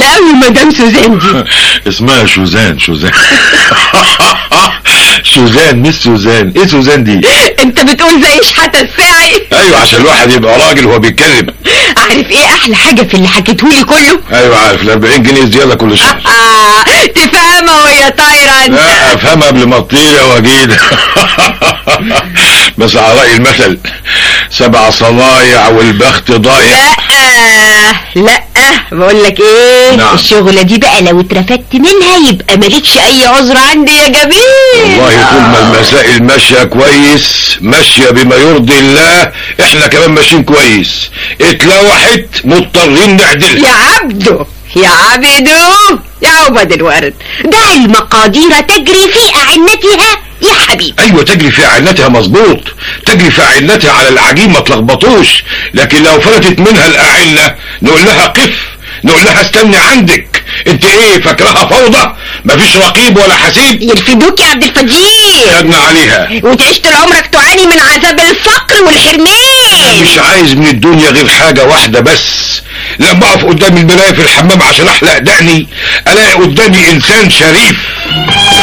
قوي مدام سوزان دي اسمها شوزان شوزان شوزان مش سوزان ايه سوزان دي انت بتقول زي شحاتة الساعي ايوه عشان الواحد يبقى راجل وهو بيتكلم عارف ايه احلى حاجة في اللي حكيتهولي كله ايوه عارف ال 40 جنيه زياده كل شهر آه تفهمها وهي طايرة انت لا افهمها قبل ما تطير يا وجيد بس على رأي المثل سبع صنايع والبخت ضايع لا لا بقول لك ايه نعم. الشغلة دي بقى لو اترفدت منها يبقى مالكش اي عذر عندي يا جميل والله طول ما المسائل ماشية كويس ماشية بما يرضي الله احنا كمان ماشيين كويس اتلوحت مضطرين نعدل يا عبدو يا عبدو يا عبد الورد دع المقادير تجري في أعنتها يا حبيبي ايوه تجري في عينتها مظبوط تجري في عينتها على العجين ما تلخبطوش لكن لو فلتت منها الاعنة نقول لها قف نقول لها استني عندك انت ايه فاكراها فوضى مفيش رقيب ولا حسيب يرفدوك يا عبد الفجير خدنا عليها وتعيش طول عمرك تعاني من عذاب الفقر والحرمان مش عايز من الدنيا غير حاجة واحدة بس لما اقف قدام المراية في الحمام عشان احلق دقني الاقي قدامي انسان شريف